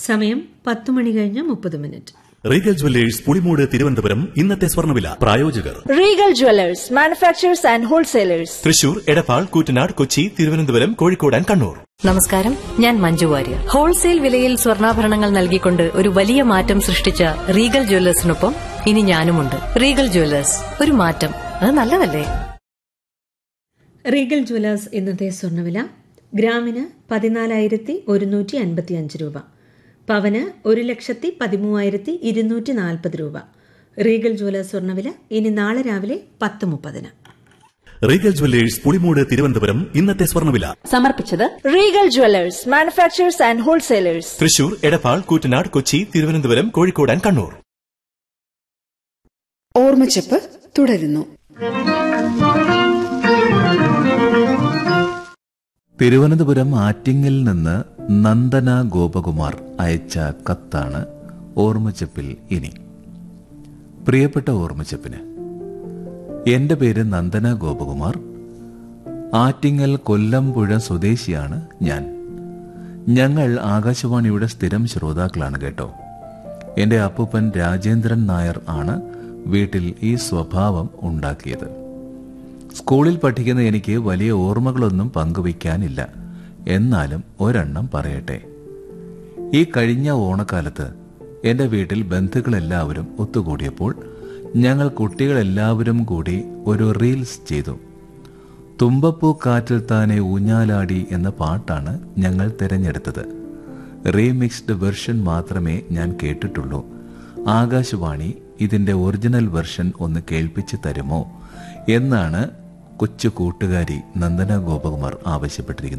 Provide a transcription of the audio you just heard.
സമയം പത്ത് മണി കഴിഞ്ഞ് മുപ്പത് minute Regal jewellers Pulimood Thiruvananthapuram ഇന്നത്തെ സ്വർണ്ണവില പ്രായോജകർ Regal Jewelers, manufacturers and wholesalers. Thrissur Edappal Koottanad Kochi Thiruvananthapuram Kozhikode and Kannur നമസ്കാരം ഞാൻ മഞ്ജു വാര്യർ ഹോൾസെയിൽ വിലയിൽ സ്വർണ്ണാഭരണങ്ങൾ നൽകിക്കൊണ്ട് ഒരു വലിയ മാറ്റം സൃഷ്ടിച്ച റീഗൽ ജ്വല്ലേഴ്സിനൊപ്പം ഇനി ഞാനുമുണ്ട് റീഗൽ ജ്വല്ലേഴ്സ് ഒരു മാറ്റം അത് നല്ലതല്ലേ റീഗൽ ജ്വല്ലേഴ്സ് ഇന്നത്തെ സ്വർണ്ണവില ഗ്രാമിന് പതിനാലായിരത്തി ഒരുന്നൂറ്റി അൻപത്തി അഞ്ച് രൂപ പവന് ഒരു ലക്ഷത്തി പതിമൂവായിരത്തി ഇരുന്നൂറ്റി നാൽപ്പത് രൂപ റീഗൽ ജ്വല്ലേഴ്സ് സ്വർണ്ണവില ഇനി നാളെ രാവിലെ പത്ത് മുപ്പതിന് റീഗൽ ജുവല്ലേഴ്സ് പുളിമൂട് തിരുവനന്തപുരം ഇന്നത്തെ സ്വർണ്ണവില സമർപ്പിച്ചത് Regal Jewelers, manufacturers and wholesalers. Thrissur Edappal Koottanad Kochi Thiruvananthapuram Kozhikode and Kannur ഓർമ്മച്ചപ്പ് തുടരുന്നു തിരുവനന്തപുരം ആറ്റിങ്ങിൽ നിന്ന് നന്ദന ഗോപകുമാർ അയച്ച കത്താണ് ഓർമ്മച്ചപ്പിൽ ഇനി പ്രിയപ്പെട്ട ഓർമ്മച്ചപ്പിന് എന്റെ പേര് നന്ദന ഗോപകുമാർ ആറ്റിങ്ങൽ കൊല്ലംപുഴ സ്വദേശിയാണ് ഞാൻ ഞങ്ങൾ ആകാശവാണിയുടെ സ്ഥിരം ശ്രോതാക്കളാണ് കേട്ടോ എന്റെ അപ്പൂപ്പൻ രാജേന്ദ്രൻ നായർ ആണ് വീട്ടിൽ ഈ സ്വഭാവം ഉണ്ടാക്കിയത് സ്കൂളിൽ പഠിക്കുന്ന എനിക്ക് വലിയ ഓർമ്മകളൊന്നും പങ്കുവയ്ക്കാനില്ല എന്നാലും ഒരെണ്ണം പറയട്ടെ ഈ കഴിഞ്ഞ ഓണക്കാലത്ത് എന്റെ വീട്ടിൽ ബന്ധുക്കളെല്ലാവരും ഒത്തുകൂടിയപ്പോൾ ഞങ്ങൾ കുട്ടികളെല്ലാവരും കൂടി ഒരു റീൽസ് ചെയ്തു തുമ്പപ്പൂ കാറ്റിൽ താനെ ഊഞ്ഞാലാടി എന്ന പാട്ടാണ് ഞങ്ങൾ തിരഞ്ഞെടുത്തത് റീമിക്സ്ഡ് വെർഷൻ മാത്രമേ ഞാൻ കേട്ടിട്ടുള്ളൂ ആകാശവാണി ഇതിന്റെ ഒറിജിനൽ വെർഷൻ ഒന്ന് കേൾപ്പിച്ചു തരുമോ എന്നാണ് കൊച്ചു കൂട്ടുകാരി നന്ദന ഗോപകുമാർ ആവശ്യപ്പെട്ടിരിക്കുന്നത്